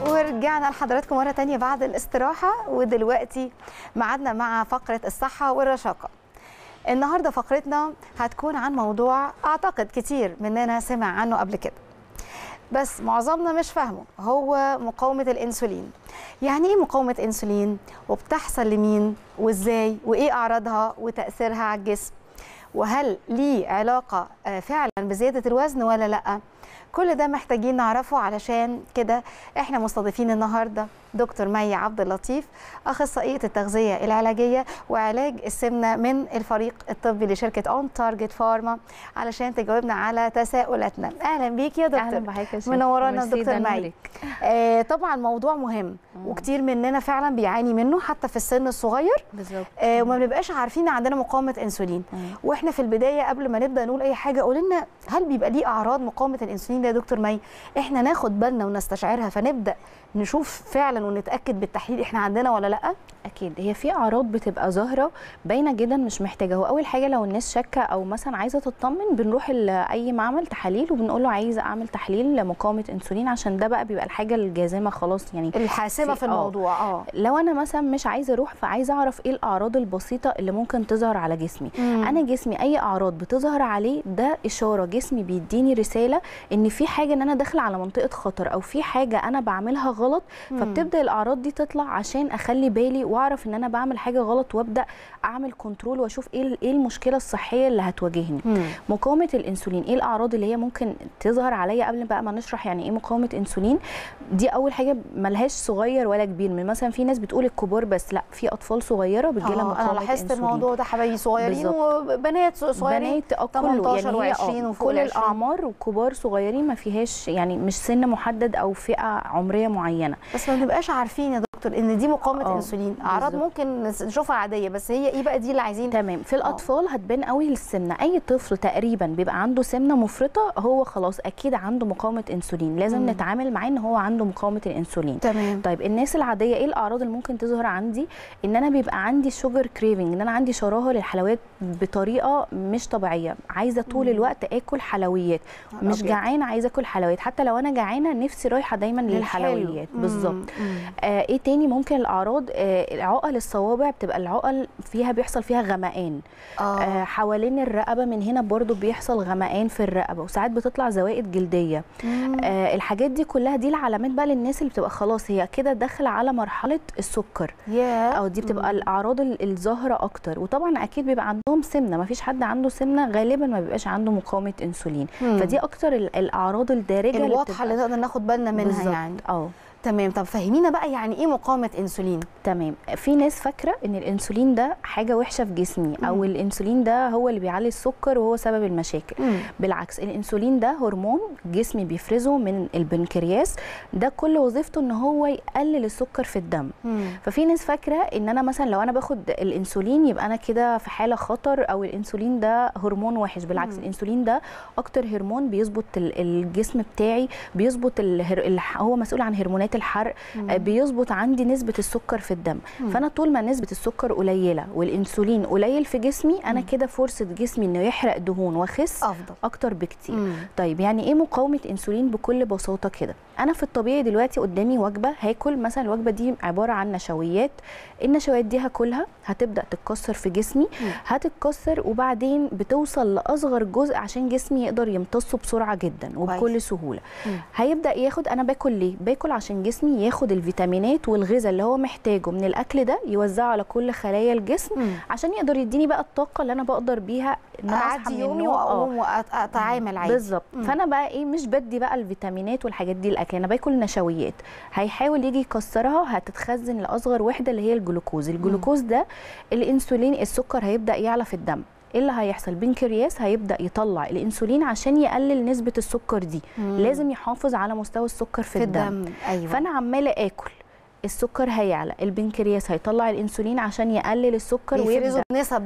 ورجعنا لحضراتكم مرة تانية بعد الاستراحة ودلوقتي معادنا مع فقرة الصحة والرشاقة النهاردة فقرتنا هتكون عن موضوع أعتقد كتير مننا سمع عنه قبل كده بس معظمنا مش فاهمه هو مقاومة الأنسولين يعني إيه مقاومة أنسولين وبتحصل لمين وإزاي وإيه أعراضها وتأثيرها على الجسم وهل ليه علاقة آه، فعلا بزيادة الوزن ولا لأ كل ده محتاجين نعرفه علشان كده احنا مستضيفين النهارده دكتور مي عبد اللطيف اخصائيه التغذيه العلاجيه وعلاج السمنه من الفريق الطبي لشركه اون تارجت فارما علشان تجاوبنا على تساؤلاتنا اهلا بيك يا دكتور اهلا بحضرتك يا شيخ. منورانا ميرسي، دكتور ده مي نورك. آه طبعا موضوع مهم وكتير مننا فعلا بيعاني منه حتى في السن الصغير بالظبط آه وما بنبقاش عارفين عندنا مقاومه انسولين مم. واحنا في البدايه قبل ما نبدا نقول اي حاجه قول لنا هل بيبقى ليه اعراض مقاومه الانسولين ده يا دكتور مي احنا ناخد بالنا ونستشعرها فنبدا نشوف فعلا ونتاكد بالتحليل احنا عندنا ولا لا اكيد هي في اعراض بتبقى ظاهره باينه جدا مش محتاجه هو اول حاجه لو الناس شاكه او مثلا عايزه تطمن بنروح ل- اي معمل تحاليل وبنقول له عايزه اعمل تحليل لمقاومه انسولين عشان ده بقى بيبقى الحاجه الجازمه خلاص يعني الحاسمه في- في آه. الموضوع اه لو انا مثلا مش عايزه اروح فعايزه اعرف ايه الاعراض البسيطه اللي ممكن تظهر على جسمي مم. انا جسمي اي اعراض بتظهر عليه ده اشاره جسمي بيديني رساله ان في حاجه ان انا داخله على منطقه خطر او في حاجه انا بعملها غلط مم. فبتبدا الاعراض دي تطلع عشان اخلي بالي واعرف ان انا بعمل حاجه غلط وابدا اعمل كنترول واشوف ايه ايه المشكله الصحيه اللي هتواجهني مم. مقاومه الانسولين ايه الاعراض اللي هي ممكن تظهر عليا قبل بقى ما نشرح يعني ايه مقاومه انسولين دي اول حاجه ملهاش صغير ولا كبير من مثلا في ناس بتقول الكبار بس لا في اطفال صغيره بتجي لها آه، مقاومه انا لاحظت انسولين الموضوع ده حبايبي صغيرين بالظبط. وبنات صغيرين بنات اه كله 18 يعني هي و20 اه وفوق كل ال 20. الاعمار وكبار صغيرين ما فيهاش يعني مش سن محدد او فئه عمريه معينه بس ما بنبقاش عارفين يا دكتور ان دي مقاومه آه، انسولين اعراض بالظبط. ممكن نس- نشوفها عاديه بس هي ايه بقى دي اللي عايزين تمام في الاطفال هتبان قوي السمنه اي طفل تقريبا بيبقى عنده سمنه مفرطه هو خلاص اكيد عنده مقاومه انسولين لازم مم. نتعامل معاه ان هو عنده مقاومه الانسولين تمام طيب الناس العاديه ايه الاعراض اللي ممكن تظهر عندي ان انا بيبقى عندي شوجر كريفنج ان انا عندي شراهه للحلويات بطريقه مش طبيعيه عايزه طول مم. الوقت اكل حلويات نهار مش أبيض. جعانه عايزه اكل حلويات حتى لو انا جعانه نفسي رايحه دايما للحلو. للحلويات مم، بالظبط مم. آه ايه تاني ممكن الاعراض آه عقل الصوابع بتبقى العقل فيها بيحصل فيها غمقان آه اه حوالين الرقبه من هنا برضو بيحصل غمقان في الرقبه وساعات بتطلع زوائد جلديه مم. آه الحاجات دي كلها دي العلامات بقى للناس اللي بتبقى خلاص هي كده داخله على مرحله السكر يا او دي بتبقى مم. الاعراض ال- الظاهره اكتر وطبعا اكيد بيبقى عندهم سمنه ما فيش حد عنده سمنه غالبا ما بيبقاش عنده مقاومه انسولين مم. فدي اكتر ال- الاعراض الدارجه الواضحه اللي بتبقى- نقدر ناخد بالنا منها بالظبط. يعني اه تمام طب فهمينا بقى يعني ايه مقاومه انسولين تمام في ناس فاكره ان الانسولين ده حاجه وحشه في جسمي او مم. الانسولين ده هو اللي بيعلي السكر وهو سبب المشاكل مم. بالعكس الانسولين ده هرمون جسمي بيفرزه من البنكرياس ده كل وظيفته ان هو يقلل السكر في الدم مم. ففي ناس فاكره ان انا مثلا لو انا باخد الانسولين يبقى انا كده في حاله خطر او الانسولين ده هرمون وحش بالعكس مم. الانسولين ده اكتر هرمون بيظبط ال- الجسم بتاعي بيظبط الهر... الح... هو مسؤول عن هرمونات الحرق مم. آه، بيظبط عندي نسبه السكر في الدم مم. فانا طول ما نسبه السكر قليله والانسولين قليل في جسمي انا مم. كده فرصه جسمي انه يحرق دهون واخس افضل اكتر بكتير مم. طيب يعني ايه مقاومه انسولين بكل بساطه كده انا في الطبيعي دلوقتي قدامي وجبه هاكل مثلا الوجبه دي عباره عن نشويات النشويات دي هاكلها هتبدا تتكسر في جسمي مم. هتتكسر وبعدين بتوصل لاصغر جزء عشان جسمي يقدر يمتصه بسرعه جدا وبكل كويس. سهوله مم. هيبدا ياخد انا باكل ليه باكل عشان جسمي ياخد الفيتامينات والغذاء اللي هو محتاجه من الاكل ده يوزعه على كل خلايا الجسم مم. عشان يقدر يديني بقى الطاقه اللي انا بقدر بيها ان انا اصحى اعدي من يومي النوم آه. واقوم واتعامل عادي بالظبط مم. فانا بقى ايه مش بدي بقى الفيتامينات والحاجات دي الاكل انا باكل نشويات هيحاول يجي يكسرها هتتخزن لاصغر وحده اللي هي الجلوكوز الجلوكوز ده الانسولين السكر هيبدا يعلى في الدم ايه اللي هيحصل بنكرياس هيبدا يطلع الانسولين عشان يقلل نسبه السكر دي مم. لازم يحافظ على مستوى السكر في, في الدم, الدم ايوه فانا عماله اكل السكر هيعلى البنكرياس هيطلع الانسولين عشان يقلل السكر بيفرزوا ويبدا بنسب بقى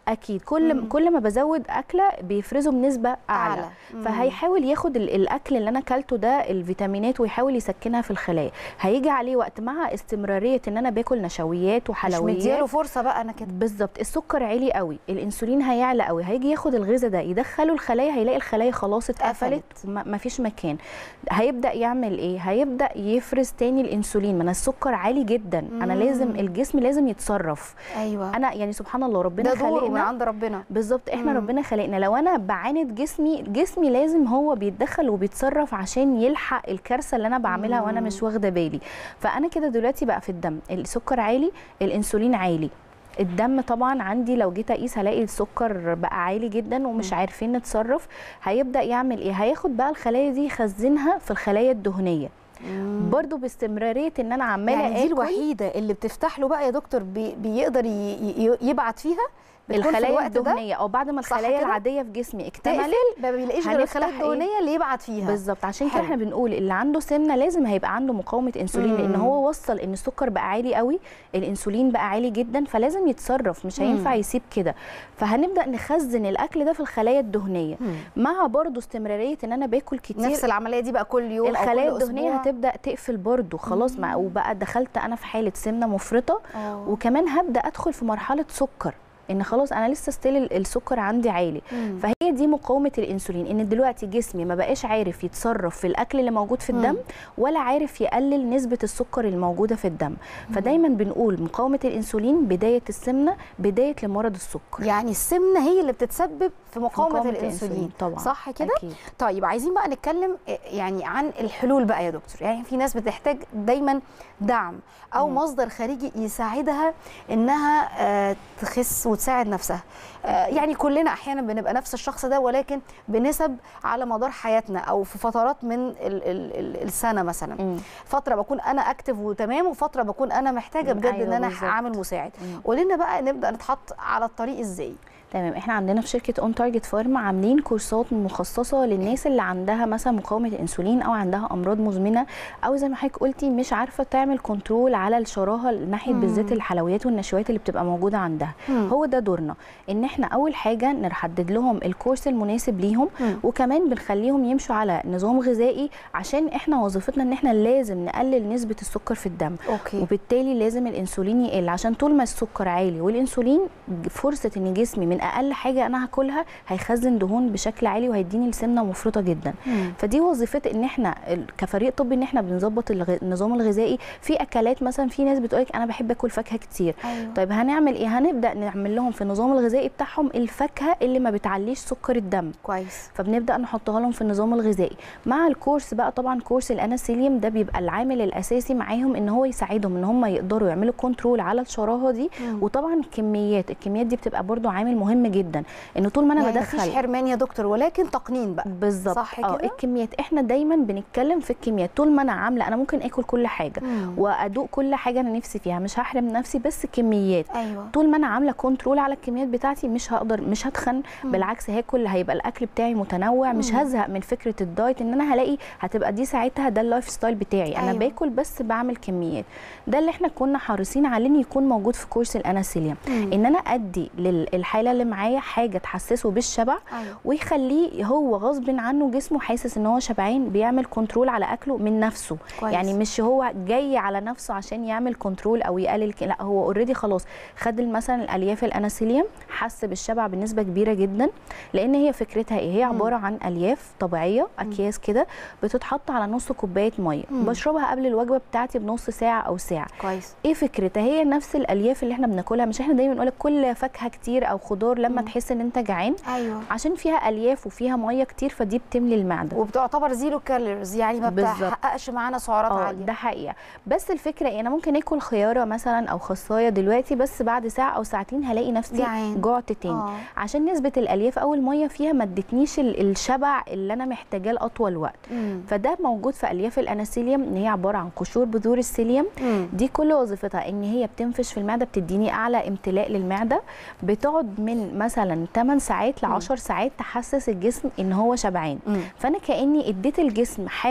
اكيد كل مم. كل ما بزود اكله بيفرزوا بنسبه اعلى, أعلى. مم. فهيحاول ياخد ال- الاكل اللي انا اكلته ده الفيتامينات ويحاول يسكنها في الخلايا هيجي عليه وقت مع استمراريه ان انا باكل نشويات مش وحلويات مدياله فرصه بقى انا كده بالظبط السكر عالي قوي الانسولين هيعلى قوي هيجي ياخد الغذاء ده يدخله الخلايا هيلاقي الخلايا خلاص اتقفلت قفلت. ما ما فيش مكان هيبدا يعمل ايه هيبدا يفرز تاني الانسولين ما انا السكر عالي جدا انا مم. لازم الجسم لازم يتصرف ايوه انا يعني سبحان الله ربنا ده دوره من خلقنا عند ربنا بالظبط احنا مم. ربنا خلقنا لو انا بعاند جسمي جسمي لازم هو بيتدخل وبيتصرف عشان يلحق الكارثه اللي انا بعملها وانا مم. مش واخده بالي فانا كده دلوقتي بقى في الدم السكر عالي الانسولين عالي الدم طبعا عندي لو جيت اقيس هلاقي السكر بقى عالي جدا ومش مم. عارفين نتصرف هيبدا يعمل ايه هياخد بقى الخلايا دي يخزنها في الخلايا الدهنيه مم. برضو باستمراريه ان انا عماله يعني دي آكل الوحيده اللي بتفتح له بقى يا دكتور بي بيقدر ي- ي- يبعت فيها بتكون في الخلايا الوقت ده الدهنيه او بعد ما صح الخلايا كده؟ العاديه في جسمي اكتملت تقفل ما بيلاقيش غير هنفتح الخلايا إيه؟ الدهنيه اللي يبعت فيها بالظبط عشان كده حلو. احنا بنقول اللي عنده سمنه لازم هيبقى عنده مقاومه انسولين لان مم. هو وصل ان السكر بقى عالي قوي الانسولين بقى عالي جدا فلازم يتصرف مش هينفع مم. يسيب كده فهنبدا نخزن الاكل ده في الخلايا الدهنيه مم. مع برضو استمراريه ان انا باكل كتير نفس العمليه دي بقى كل يوم الخلايا أو كل الدهنيه أسبوع. هتبدا تقفل برضو خلاص مع وبقى دخلت انا في حاله سمنه مفرطه آه. وكمان هبدا ادخل في مرحله سكر ان خلاص انا لسه ستيل السكر عندي عالي مم. فهي دي مقاومه الانسولين ان دلوقتي جسمي ما بقاش عارف يتصرف في الاكل اللي موجود في الدم مم. ولا عارف يقلل نسبه السكر الموجوده في الدم فدايما بنقول مقاومه الانسولين بدايه السمنه بدايه لمرض السكر يعني السمنه هي اللي بتتسبب في مقاومه, مقاومة الانسولين طبعا صح كده أكيد. طيب عايزين بقى نتكلم آه، يعني عن الحلول بقى يا دكتور يعني في ناس بتحتاج دايما دعم او مم. مصدر خارجي يساعدها انها آه، تخس وتساعد نفسها آه، يعني كلنا احيانا بنبقى نفس الشخص ده ولكن بنسب على مدار حياتنا او في فترات من ال ال ال السنه مثلا مم. فتره بكون انا اكتف وتمام وفتره بكون انا محتاجه بجد أيوة ان انا بالظبط. اعمل مساعد مم. قولي لنا بقى نبدا نتحط على الطريق ازاي تمام احنا عندنا في شركه اون تارجت فارما عاملين كورسات مخصصه للناس اللي عندها مثلا مقاومه الانسولين او عندها امراض مزمنه او زي ما حضرتك قلتي مش عارفه تعمل كنترول على الشراهه ناحيه مم. بالذات الحلويات والنشويات اللي بتبقى موجوده عندها مم. هو ده دورنا ان احنا اول حاجه نحدد لهم الكورس المناسب ليهم مم. وكمان بنخليهم يمشوا على نظام غذائي عشان احنا وظيفتنا ان احنا لازم نقلل نسبه السكر في الدم اوكي وبالتالي لازم الانسولين يقل عشان طول ما السكر عالي والانسولين فرصه ان جسمي من اقل حاجه انا هاكلها هيخزن دهون بشكل عالي وهيديني السمنه مفرطه جدا مم. فدي وظيفه ان احنا ال- كفريق طبي ان احنا بنظبط الغ- النظام الغذائي في اكلات مثلا في ناس بتقولك انا بحب اكل فاكهه كتير ايوه طيب هنعمل ايه هنبدا نعمل لهم في النظام الغذائي بتاعهم الفاكهه اللي ما بتعليش سكر الدم كويس فبنبدا نحطها لهم في النظام الغذائي مع الكورس بقى طبعا كورس الاناسيليوم ده بيبقى العامل الاساسي معاهم ان هو يساعدهم ان هم يقدروا يعملوا كنترول على الشراهه دي مم. وطبعا الكميات الكميات دي بتبقى برضو عامل مهم جدا ان طول ما انا يعني بدخل مفيش حرمان يا دكتور ولكن تقنين بقى بالظبط صح اه كده؟ الكميات احنا دايما بنتكلم في الكميات طول ما انا عامله انا ممكن اكل كل حاجه مم. وادوق كل حاجه انا نفسي فيها مش هحرم نفسي بس كميات ايوه طول ما انا عامله كنترول على الكميات بتاعتي مش هقدر مش هتخن مم. بالعكس هاكل هيبقى الاكل بتاعي متنوع مش مم. هزهق من فكره الدايت ان انا هلاقي هتبقى دي ساعتها ده اللايف ستايل بتاعي انا أيوة. باكل بس بعمل كميات ده اللي احنا كنا حريصين عليه انه يكون موجود في كورس الاناسيليوم مم. ان انا ادي للحاله اللي معايا حاجه تحسسه بالشبع ايوه ويخليه هو غصب عنه جسمه حاسس ان هو شبعان بيعمل كنترول على اكله من نفسه كويس. يعني مش هو جاي على نفسه عشان يعمل كنترول او يقلل ك- لا هو اوريدي خلاص خد مثلا الالياف الاناسيليوم حس بالشبع بنسبه كبيره جدا لان هي فكرتها ايه هي مم. عباره عن الياف طبيعيه اكياس كده بتتحط على نص كوبايه ميه مم. بشربها قبل الوجبه بتاعتي بنص ساعه او ساعه كويس ايه فكرتها هي نفس الالياف اللي احنا بناكلها مش احنا دايما نقول كل فاكهه كتير او خضار لما مم. تحس ان انت جعان ايوه عشان فيها الياف وفيها ميه كتير فدي بتملي المعده وبتعتبر زيرو كالوريز يعني ما بالظبط. بتحققش معانا سعرات اه عاليه ده حقيقه بس الفكره ايه انا ممكن اكل خياره مثلا او خصايه دلوقتي بس بعد ساعه او ساعتين هلاقي نفسي جعان. جعت تاني آه. عشان نسبه الالياف او الميه فيها ما ادتنيش ال- الشبع اللي انا محتاجاه لاطول وقت مم. فده موجود في الياف الاناسيليوم ان هي عباره عن قشور بذور السيليوم مم. دي كل وظيفتها ان هي بتنفش في المعده بتديني اعلى امتلاء للمعده بتقعد من مثلا 8 ساعات ل 10 ساعات تحسس الجسم ان هو شبعان مم. فانا كاني اديت الجسم حاجه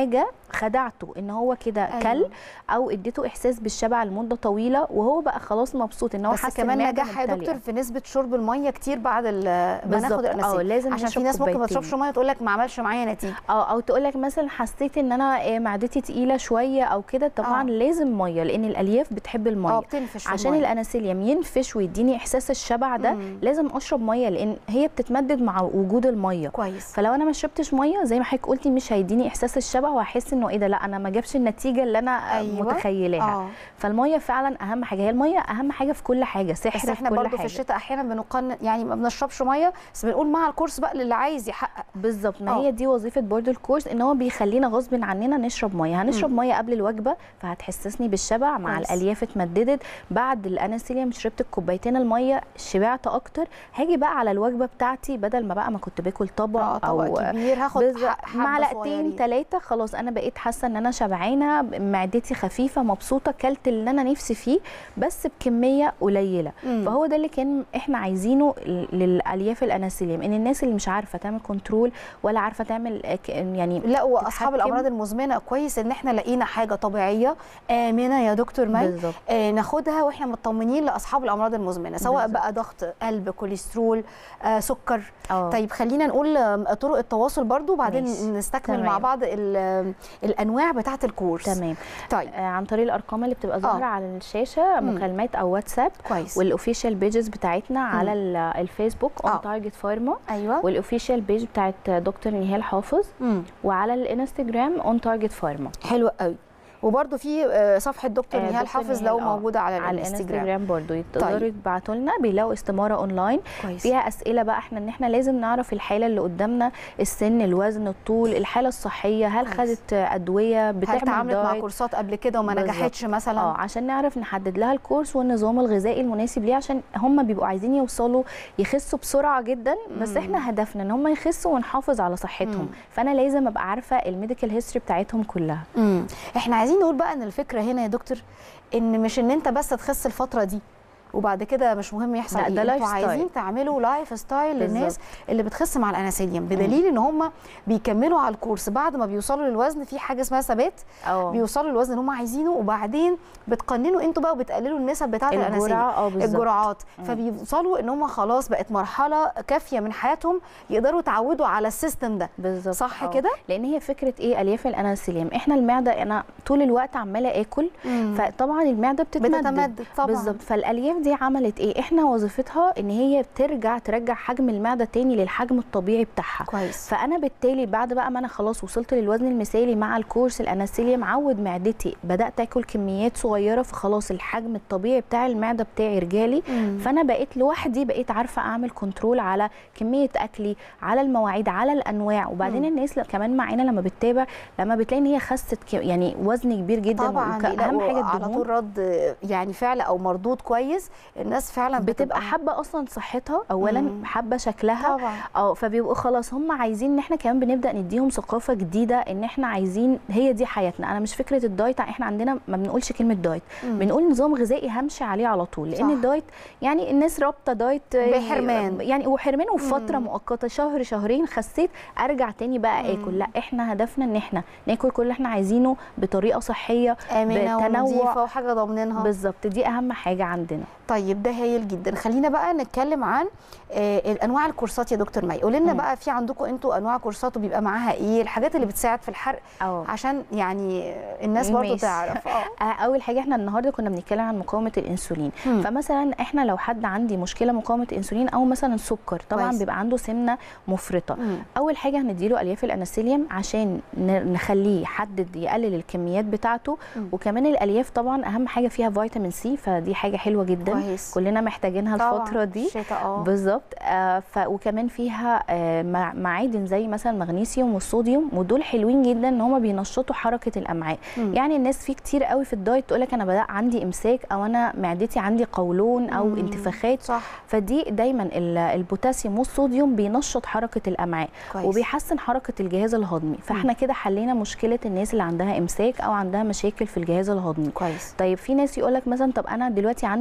خدعته ان هو كده أيوة. كل او اديته احساس بالشبع لمده طويله وهو بقى خلاص مبسوط ان هو بس حاسس كمان المعدة نجاح يا ممتلئة. دكتور في نسبه شرب الميه كتير بعد ال- ما بالظبط. ناخد اه الاناسيل لازم عشان في نشرب ناس ممكن ما كوبايتين. تشربش ميه تقول لك ما عملش معايا نتيجه اه او تقول لك مثلا حسيت ان انا آه، معدتي تقيله شويه او كده طبعا آه. لازم ميه لان الالياف بتحب اه الميه بتنفش في عشان المية. الاناسيليوم ينفش ويديني احساس الشبع ده مم. لازم اشرب ميه لان هي بتتمدد مع وجود الميه كويس فلو انا ما شربتش ميه زي ما حضرتك قلتي مش هيديني احساس الشبع وهحس انه ايه ده لا انا ما جابش النتيجه اللي انا أيوة. أيوة. متخيلاها اه فالميه فعلا اهم حاجه هي الميه اهم حاجه في كل حاجه سحر بس في احنا كل برضو في حاجه الشتاء احيانا بنقنن يعني ما بنشربش ميه بس بنقول مع الكورس بقى للي عايز يحقق بالظبط ما آه. هي دي وظيفه برضو الكورس ان هو بيخلينا غصب عننا نشرب ميه هنشرب ميه قبل الوجبه فهتحسسني بالشبع مع كويس. الالياف اتمددت بعد الاناسيليوم شربت الكوبايتين الميه شبعت اكتر هاجي بقى على الوجبه بتاعتي بدل ما بقى ما كنت باكل طبق اه او طبق كبير هاخد بالظبط. ح- حبة معلقتين صغيرين. ثلاثه خلاص انا بقيت حاسه ان انا شبعانه معدتي خفيفه مبسوطه كلت اللي انا نفسي فيه بس بكميه قليله مم. فهو ده اللي كان احنا عايزينه ل- للالياف الاناسيليوم ان الناس اللي مش عارفه تعمل كنترول ولا عارفه تعمل آه، ك- يعني لا واصحاب تتحكم. الامراض المزمنه كويس ان احنا لقينا حاجه طبيعيه امنه يا دكتور مي بالظبط آه ناخدها واحنا مطمنين لاصحاب الامراض المزمنه سواء بالظبط. بقى ضغط قلب كوليسترول آه سكر اه طيب خلينا نقول آم، طرق التواصل برضو وبعدين ماشي. نستكمل تمام. مع بعض ال- آم، الانواع بتاعه الكورس تمام طيب آه، عن طريق الارقام اللي بتبقى ظاهره آه. على الشاشه مم. مكالمات او واتساب كويس والاوفيشال بيجز بتاعتنا على ال- الفيسبوك آه. اون تارجت فارما ايوه والاوفيشال بيج بتاعت دكتور نهال حافظ مم. وعلى الانستجرام اون تارجت فارما حلو قوي وبرده في آه، صفحه دكتور آه، نهال دكتور حافظ نهال، لو آه، موجوده على على الانستجرام الانستجرام برضو يقدروا طيب. يبعتوا لنا بيلاقوا استماره اونلاين كويس فيها اسئله بقى احنا ان احنا لازم نعرف الحاله اللي قدامنا السن الوزن الطول الحاله الصحيه هل كويس. خدت ادويه هل بتعمل تعاملت مع دايت كورسات قبل كده وما بالظبط. نجحتش مثلا اه عشان نعرف نحدد لها الكورس والنظام الغذائي المناسب ليه عشان هم بيبقوا عايزين يوصلوا يخسوا بسرعه جدا بس مم. احنا هدفنا ان هم يخسوا ونحافظ على صحتهم مم. فانا لازم ابقى عارفه الميديكال هيستوري بتاعتهم كلها امم احنا عايزين نقول بقى ان الفكره هنا يا دكتور ان مش ان انت بس تخس الفتره دي وبعد كده مش مهم يحصل لا، ايه ده لايف انتوا ستايل. عايزين تعملوا لايف ستايل للناس بالظبط. اللي بتخس مع الاناسيليوم بدليل ان هم بيكملوا على الكورس بعد ما بيوصلوا للوزن في حاجه اسمها ثبات اه بيوصلوا للوزن اللي هم عايزينه وبعدين بتقننوا انتوا بقى وبتقللوا النسب بتاعه الاناسيليوم الجرعه اه بالظبط الجرعات مم. فبيوصلوا ان هم خلاص بقت مرحله كافيه من حياتهم يقدروا يتعودوا على السيستم ده بالظبط صح آه. كده لان هي فكره ايه الياف الاناسيليوم احنا المعده انا طول الوقت عماله اكل فطبعا المعده بتتمدد بتتمدد طبعا بالظبط فالالياف دي عملت ايه احنا وظيفتها ان هي بترجع ترجع حجم المعده تاني للحجم الطبيعي بتاعها كويس فانا بالتالي بعد بقى ما انا خلاص وصلت للوزن المثالي مع الكورس الاناسيليوم عود معدتي بدات اكل كميات صغيره فخلاص الحجم الطبيعي بتاع المعده بتاعي رجالي مم. فانا بقيت لوحدي بقيت عارفه اعمل كنترول على كميه اكلي على المواعيد على الانواع وبعدين مم. الناس ل- كمان معانا لما بتتابع لما بتلاقي ان هي خست ك- يعني وزن كبير جدا طبعا وك- اهم بيلاقوا حاجه على الدهون طول رد يعني فعل او مردود كويس الناس فعلا بتبقى حابه اصلا صحتها اولا مم. حابه شكلها طبعا اه فبيبقوا خلاص هم عايزين ان احنا كمان بنبدا نديهم ثقافه جديده ان احنا عايزين هي دي حياتنا انا مش فكره الدايت احنا عندنا ما بنقولش كلمه دايت مم. بنقول نظام غذائي همشي عليه على طول لان صح. الدايت يعني الناس رابطه دايت بحرمان. يعني وحرمان وفتره مم. مؤقته شهر شهرين خسيت ارجع تاني بقى مم. اكل لا احنا هدفنا ان احنا ناكل كل اللي احنا عايزينه بطريقه صحيه امنه بتنوع. ونظيفه وحاجه ضامنينها بالظبط دي اهم حاجه عندنا طيب ده هايل جدا خلينا بقى نتكلم عن آه انواع الكورسات يا دكتور مي قولي لنا مم. بقى في عندكم انتوا انواع كورسات وبيبقى معاها ايه الحاجات اللي بتساعد في الحرق اه عشان يعني الناس برضو ماشي. تعرف اه آه، اول حاجه احنا النهارده كنا بنتكلم عن مقاومه الانسولين مم. فمثلا احنا لو حد عندي مشكله مقاومه انسولين او مثلا سكر طبعا كويس. بيبقى عنده سمنه مفرطه مم. اول حاجه هنديله الياف الاناسيليوم عشان ن- نخليه يحدد يقلل الكميات بتاعته مم. وكمان الالياف طبعا اهم حاجه فيها فيتامين سي فدي حاجه حلوه جدا كويس كلنا محتاجينها طبعاً. الفتره دي الشتاء اه بالظبط آه ف وكمان فيها آه مع- معادن زي مثلا المغنيسيوم والصوديوم ودول حلوين جدا ان هم بينشطوا حركه الامعاء مم. يعني الناس في كتير قوي في الدايت تقول لك انا بدا عندي امساك او انا معدتي عندي قولون او مم. انتفاخات صح فدي دايما ال- البوتاسيوم والصوديوم بينشط حركه الامعاء كويس وبيحسن حركه الجهاز الهضمي فاحنا كده حلينا مشكله الناس اللي عندها امساك او عندها مشاكل في الجهاز الهضمي كويس طيب في ناس يقول لك مثلا طب انا دلوقتي عندي سكر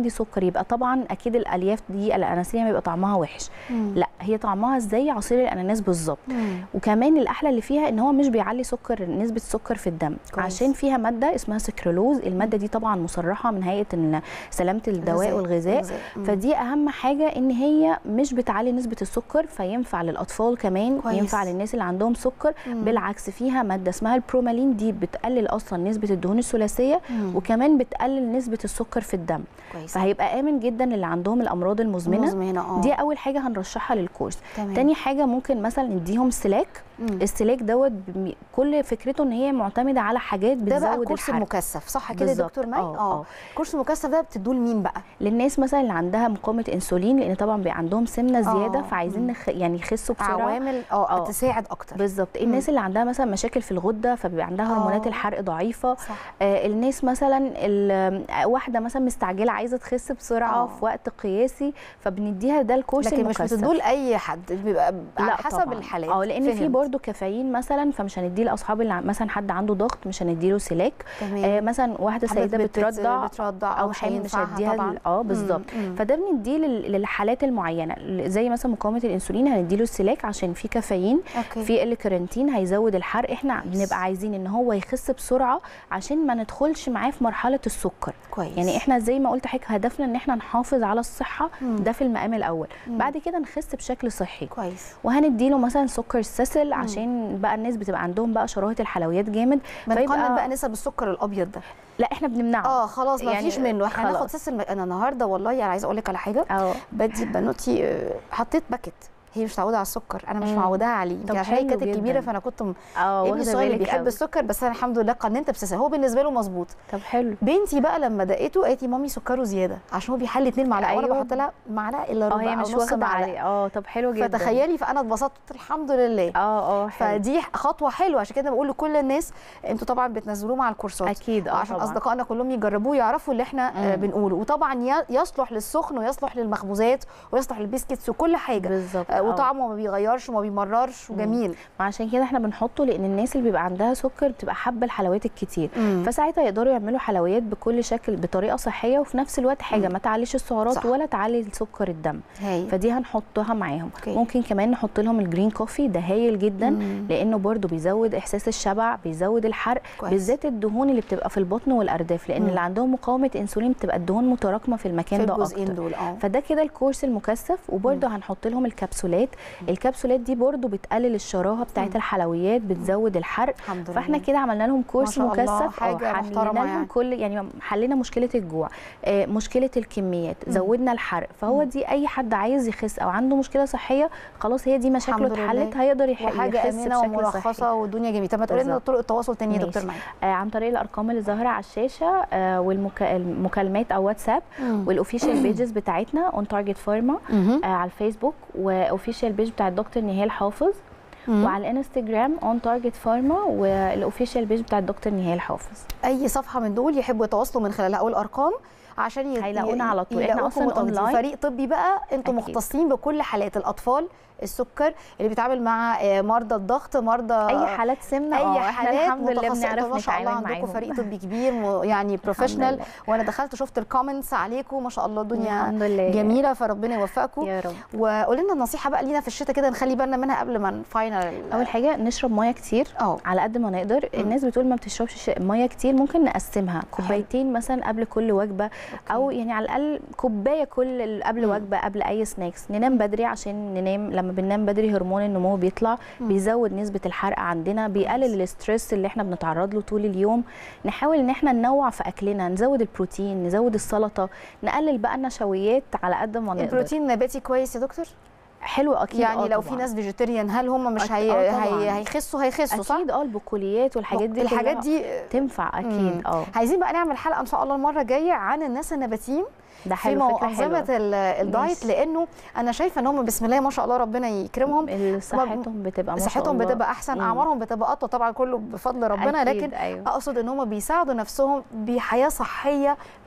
يبقى طبعا اكيد الالياف دي الاناناسيه بيبقى طعمها وحش مم. لا هي طعمها زي عصير الاناناس بالظبط مم. وكمان الاحلى اللي فيها ان هو مش بيعلي سكر نسبه السكر في الدم كويس. عشان فيها ماده اسمها سكرولوز الماده دي طبعا مصرحه من هيئه ال- سلامه الدواء غذاء. والغذاء غذاء. مم. فدي اهم حاجه ان هي مش بتعلي نسبه السكر فينفع للاطفال كمان كويس. ينفع للناس اللي عندهم سكر مم. بالعكس فيها ماده اسمها البرومالين دي بتقلل اصلا نسبه الدهون الثلاثيه مم. وكمان بتقلل نسبه السكر في الدم كويس فهيبقى امن جدا اللي عندهم الامراض المزمنه مزمنه اه دي اول حاجه هنرشحها للكورس تمام. تاني حاجه ممكن مثلا نديهم سلاك مم. السلاك دوت بم- كل فكرته ان هي معتمده على حاجات ده بقى بتزود الكورس الحرق المكثف صح كده يا بالظبط. دكتور مي آه، آه. الكورس المكثف ده بتدوه لمين بقى للناس مثلا اللي عندها مقاومه انسولين لان طبعا بيبقى عندهم سمنه زياده آه، فعايزين مم. نخ... يعني يخسوا بسرعه عوامل اه آه. تساعد اكتر بالظبط الناس اللي عندها مثلا مشاكل في الغده فبيبقى عندها هرمونات آه. الحرق ضعيفه صح آه الناس مثلا ال- آه، واحده مثلا مستعجله عايزه تخس بسرعه آه. في وقت قياسي فبنديها ده الكورس لكن مش المكثف بتدوه لاي حد بيبقى على لا حسب طبعاً. الحالات اه لان في فهمت. برضو كافيين مثلا فمش هنديه لاصحاب اللي ع- مثلا حد عنده ضغط مش هنديله سلاك تمام آه مثلا واحده حضرتك سيده بت- بترضع بترضع او مش حامل مش هينفعها هديها طبعا ال- اه بالظبط مم، مم. فده بنديه لل- للحالات المعينه ل- زي مثلا مقاومه الانسولين هنديله السلاك عشان في كافيين اوكي في الكارنتين هيزود الحرق احنا كويس. بنبقى عايزين ان هو يخس بسرعه عشان ما ندخلش معاه في مرحله السكر كويس يعني احنا زي ما قلت حضرتك هدفنا ان احنا نحافظ على الصحه مم. ده في المقام الاول مم. بعد كده نخس بشكل صحي كويس وهنديله مثلا سكر الساسل عشان بقى الناس بتبقى عندهم بقى شراهه الحلويات جامد بنقنن بقى نسب السكر الابيض ده لا احنا بنمنعه اه خلاص ما يعني فيش منه احنا هناخد خلاص. سيس الم... انا النهارده والله يعني عايزه اقول لك على حاجه اه بدي بنوتي آه، حطيت باكت هي مش متعوده على السكر انا مش مم. معوداها عليه طب يمكن عشان هي حلو كانت جداً. الكبيره فانا كنت م... اه ابني واخده الصغير اللي بالك بيحب أوي. السكر بس انا الحمد لله قننت بساسه هو بالنسبه له مظبوط طب حلو بنتي بقى لما دقيته قالت لي مامي سكره زياده عشان هو بيحل اتنين معلقه وانا أيوه. بحط لها معلقه الا اه ربع هي أو مش نص واخده معلقه عليه اه طب حلو جدا فتخيلي فانا اتبسطت الحمد لله اه اه حلو فدي خطوه حلوه عشان كده بقول لكل الناس انتوا طبعا بتنزلوه مع الكورسات اكيد اه عشان طبعا اصدقائنا كلهم يجربوه يعرفوا اللي احنا آه، مم. بنقوله وطبعا ي- يصلح للسخن ويصلح للمخبوزات ويصلح للبسكتس وكل حاجه بالظبط آه، آه. وطعمه ما بيغيرش وما بيمررش وجميل عشان كده احنا بنحطه لان الناس اللي بيبقى عندها سكر بتبقى حابه الحلويات الكتير مم. فساعتها يقدروا يعملوا حلويات بكل شكل بطريقه صحيه وفي نفس الوقت حاجه مم. ما تعليش السعرات صح. ولا تعلي سكر الدم هاي فدي هنحطها معاهم أوكي. ممكن كمان نحط لهم الجرين كوفي ده هايل جدا مم. لانه برضو بيزود احساس الشبع بيزود الحرق كويس. بالذات الدهون اللي بتبقى في البطن والارداف لان مم. اللي عندهم مقاومه انسولين بتبقى الدهون متراكمه في في المكان ده الجزئين اكتر دول اه فده كده الكورس المكثف وبرده هنحط لهم الكبسولات الكبسولات دي برده بتقلل الشراهه بتاعت مم. الحلويات بتزود الحرق الحمد لله فاحنا كده عملنا لهم كورس ما شاء الله، مكثف حاجة آه، محترمة حلينا لهم يعني. كل يعني حلينا مشكله الجوع آه، مشكله الكميات مم. زودنا الحرق فهو مم. دي اي حد عايز يخس او عنده مشكله صحيه خلاص هي دي مشاكله الحمد لله. اتحلت هيقدر يح- وحاجه يخس امنه بشكل صحي ومرخصه والدنيا جميله طب ما تقولي لنا بالظبط. طرق التواصل تاني يا ماشي. دكتور معي آه، عن طريق الارقام اللي ظاهره على الشاشه آه، والمكالمات او واتساب والاوفيشال بيجز بتاعتنا اون تارجت فارما على الفيسبوك واوفيشال بيج بتاع الدكتور نهال حافظ وعلى الانستجرام اون تارجت فارما والاوفيشال بيج بتاع الدكتور نهال حافظ اي صفحه من دول يحبوا يتواصلوا من خلالها او الارقام عشان يت- هيلاقونا على طول. احنا يلاقوكم أصلاً متواجدين. أونلاين. فريق طبي بقى انتم أكيد. مختصين بكل حالات الاطفال السكر اللي بيتعامل مع آه، مرضى الضغط مرضى اي حالات سمنه اي آه، احنا حالات الحمد لله متخصصة. بنعرف ما شاء الله نتعامل عندكم معاهم فريق طبي كبير م- يعني بروفيشنال لله. وانا دخلت شفت الكومنتس عليكم ما شاء الله الدنيا الحمد لله جميله فربنا يوفقكم يا رب وقولي لنا النصيحه بقى لينا في الشتاء كده نخلي بالنا منها قبل ما نفاينل اول حاجه نشرب ميه كتير اه على قد ما نقدر الناس بتقول ما بتشربش ش- ميه كتير ممكن نقسمها كوبايتين مثلا قبل كل وجبه او يعني على الاقل كوبايه كل ال- قبل مم. وجبه قبل اي سناكس ننام بدري عشان ننام لما بننام بدري هرمون النمو بيطلع مم. بيزود نسبه الحرق عندنا بيقلل الاسترس اللي احنا بنتعرض له طول اليوم نحاول ان احنا ننوع في اكلنا نزود البروتين نزود السلطه نقلل بقى النشويات على قد ما نقدر البروتين النباتي كويس يا دكتور حلو اكيد يعني آه لو في طبعاً. ناس فيجيتيريان هل هم مش أك- هي... آه طبعاً. هي... هيخسوا هيخسوا صح اكيد اه البقوليات والحاجات دي الحاجات كلها دي تنفع مم. اكيد اه عايزين بقى نعمل حلقه ان شاء الله المره الجايه عن الناس النباتيين ده في حلو فكره منظمه حلوه ال- الدايت ماشي. لانه انا شايفه ان هم بسم الله ما شاء الله ربنا يكرمهم صحتهم بتبقى ما شاء صحتهم الله. بتبقى احسن مم. اعمارهم بتبقى اطول طبعا كله بفضل ربنا أكيد، لكن أيوة. اقصد ان هم بيساعدوا نفسهم بحياه صحيه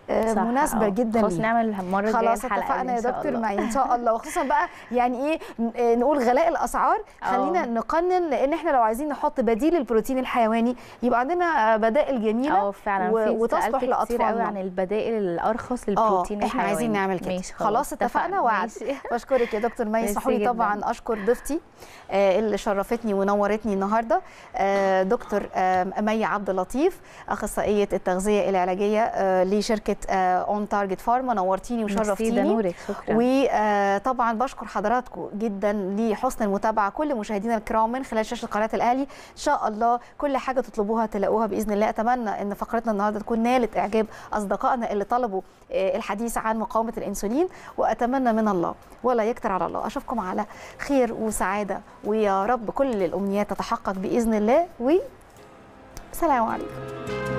آه، صح، مناسبه آه. جدا خلاص ليه. نعمل المره الجايه خلاص الحلقة دي اتفقنا يا إن شاء دكتور الله. معي ان شاء الله وخصوصا بقى يعني ايه ن- آه، نقول غلاء الاسعار خلينا آه. نقنن لان احنا لو عايزين نحط بديل للبروتين الحيواني يبقى عندنا آه، بدائل جميله اه فعلا و- في وتصلح سألت كتير قوي لأطفالنا. عن البدائل الارخص اه للبروتين احنا عايزين الحيواني. نعمل كده ماشي خلاص اتفقنا وعد ماشي. بشكرك يا دكتور مي ميرسي اسمحوا لي جداً. طبعا اشكر ضيفتي آه، اللي شرفتني ونورتني النهارده آه، دكتور آه، مي عبد اللطيف اخصائيه التغذيه العلاجيه آه، لشركه اون تارجت فارما نورتيني ميرسي، ده وشرفتيني نورك شكرا وطبعا بشكر حضراتكم جدا لحسن المتابعه كل مشاهدينا الكرام من خلال شاشه قناه الاهلي ان شاء الله كل حاجه تطلبوها تلاقوها باذن الله اتمنى ان فقرتنا النهارده تكون نالت اعجاب اصدقائنا اللي طلبوا آه، الحديث عن مقاومه الانسولين واتمنى من الله ولا يكتر على الله اشوفكم على خير وسعاده ويا رب كل الامنيات تتحقق باذن الله وسلام عليكم